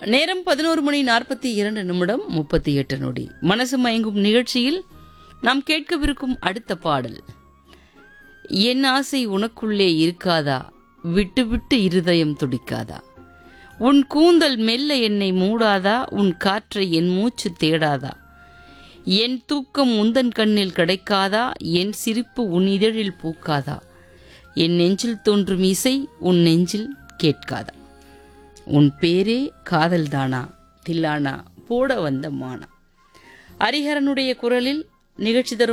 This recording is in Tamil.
நேரம் பதினோரு மணி நாற்பத்தி இரண்டு நிமிடம் முப்பத்தி எட்டு நொடி மனசு மயங்கும் நிகழ்ச்சியில் நாம் கேட்கவிருக்கும் அடுத்த பாடல் என் ஆசை உனக்குள்ளே இருக்காதா விட்டு விட்டு இருதயம் துடிக்காதா உன் கூந்தல் மெல்ல என்னை மூடாதா உன் காற்றை என் மூச்சு தேடாதா என் தூக்கம் உந்தன் கண்ணில் கிடைக்காதா என் சிரிப்பு உன் இதழில் பூக்காதா என் நெஞ்சில் தோன்றும் இசை உன் நெஞ்சில் கேட்காதா உன் பேரே காதல்தானா தில்லானா போட வந்த மானா ஹரிஹரனுடைய குரலில் நிகழ்ச்சி தரும்